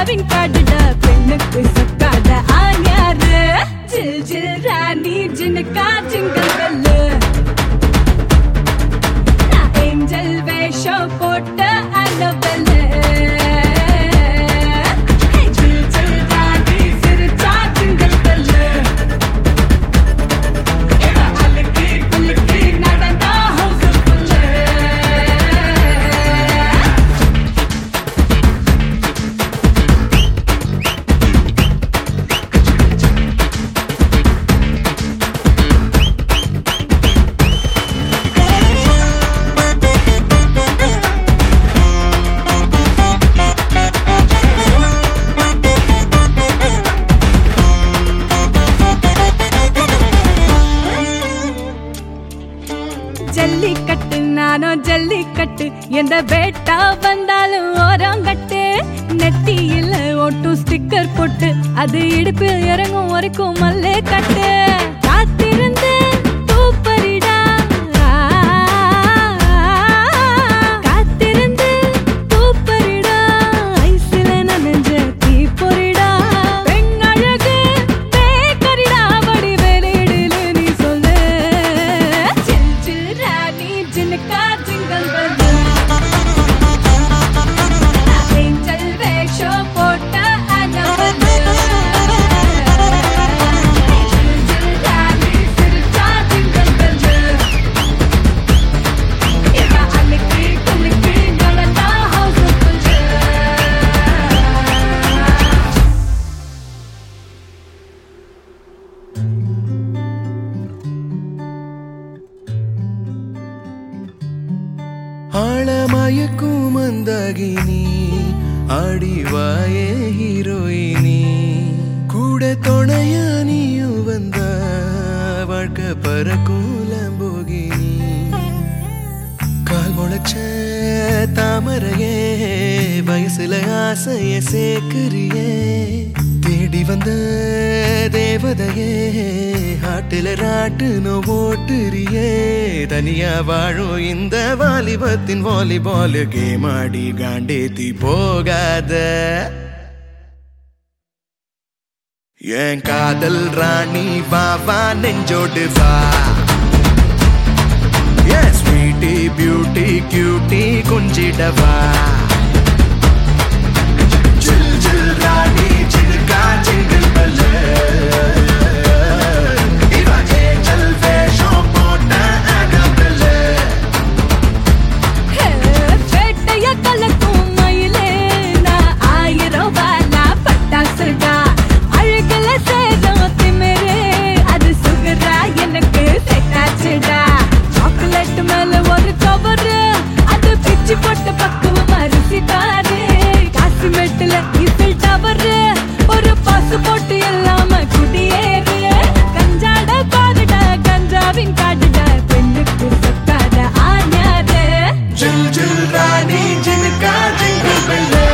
கஞ்சாவின் காடுட பெண்ணுக்கு சொக்காத ஆயாரு ஜில் ஜில் ராணி ஜினுக்கா ஜிங்கல் பெல்லு நான் ஏஞ்சல் வேஷம் போட்ட அனபெல்லு ஜில் ஜில் ராணி சிரிச்சா ஜிங்கல் பெல்லு அழுக்கி குலுக்கி நடந்தா ஹவுஸ்ஃபுல்லு ஜல்லிக்கட்டு நானும் ஜல்லிக்கட்டு எந்த பேட்டா வந்தாலும் ஓரங்கட்டு நெத்தியில ஒட்டும் ஸ்டிக்கர் போட்டு அது இடுப்பில் இறங்கும் வரைக்கும் மல்லே கட்டு காத்திருந்து பூப்பறிடா காத்திருந்து பூப்பறிடா ஐசில நனைஞ்ச தீப்பொறிடா பெண் அழகு பேக்கரிடா வடி வெளியிடல நீ சொல்லு சில் சில் ராணி ஜினுக்கா ஜிங்கல் பல்லு ஏஞ்சல் வேஷம் போட்ட அனபல்லு சில் சில் ராணி சிரிச்சா ஜிங்கல் பல்லு இவ அன்னைக்கு குலுக்கி நடந்தா ஹவுஸ்ஃபுல்லு ஆழமயக்கும் மந்தாகினி ஆடிவாயே ஹீரோயினி கூட துணையா நீயும் வந்த வாழ்க்கை பறக்கும் போகினி கால் முளைச்ச தாமரையே வயசுல ஆசைய சேர்க்கிறியே தேடி வந்த தேவதையே ஆட்டுல ராட்டுன்னு ஓட்டுறியே தனியா வாழும் இந்த வாலிபத்தின் வாலிபால் கேம் ஆடி காண்டேத்தி போகாத என் காதல் ராணி வா வா நெஞ்சோடு வா என் ஸ்வீட்டி பியூட்டி கியூட்டி கொஞ்சிடவா ஜில் ஜில் ராணி ஜில்கா ஜிங்கிள் பல்லு இவ ஏஞ்சல் வேஷம் போட்ட அனபெல்லு வேட்டைய கலக்கும் மயிலே நான் ஆயிரம் வாலா பட்டாசுடா அழகுல சேரும் திமிரு அது சுகரா எனக்கு செட்டாச்சுடா சாக்லேட் மேல ஒரு கவரு அது பிச்சு போட்டு பக்குவம் அரிசி தாரு காசு மெட்டுல இசல் டவரு ஒரு பாசு போட்டு எல்லாம குடியேறு கஞ்சாட பாருடா கஞ்சாவின் காடுடா பெண்ணுக்கு சொக்காத ஆஞாரு ஜில் ஜில் ராணி ஜில்கா ஜிங்கிள் பெல்லு